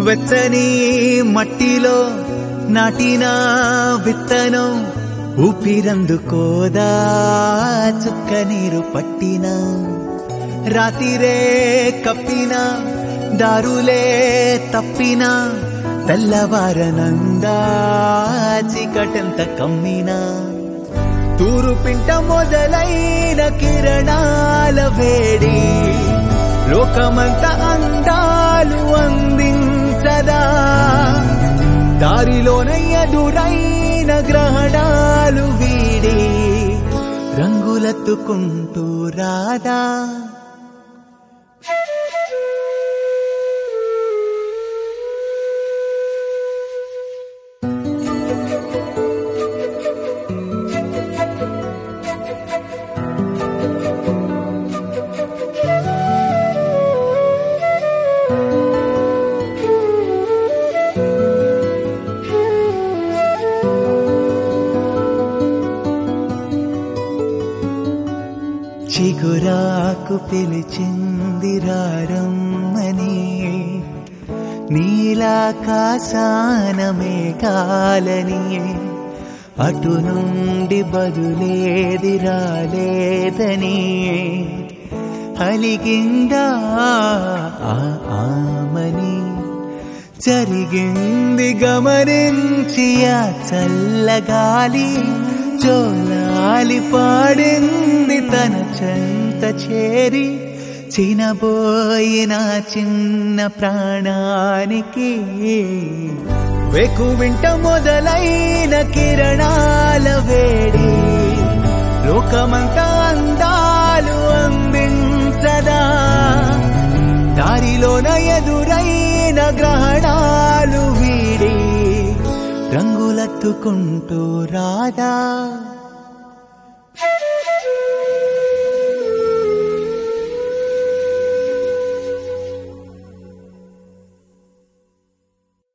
వెచ్చని మట్టిలో నాటిన విత్తనం ఊపిరందుకోదా చుక్క నీరు పట్టిన రాతిరే కప్పిన దారులే తప్పిన తెల్లవారనందా చీకటంత కమ్మినా తూరు పింట మొదలైన కిరణాల వేడి లోకమంత అందాలు అందించదా దారిలోన ఎదురైన గ్రహణాలు వీడి రంగులెత్తుకుంటూ రాదా చిగురాకు పిలిచింది రారమ్మని నీలాకాశాన మేఘాలని అటు నుండి బదులేది రాలేదని అలిగిందా ఆ ఆమని జరిగింది గమనించి ఆ చల్లగాలి జోలాలి పాడింది తన చెంత చేరి చినబోయిన చిన్న ప్రాణానికి వెకువింట మొదలైన కిరణాల వేడి లోకమంతా అందాలు అందించదా దారిలోన ఎదురైన గ్రహణాలు వీడి రంగులెత్తుకుంటూ రాదా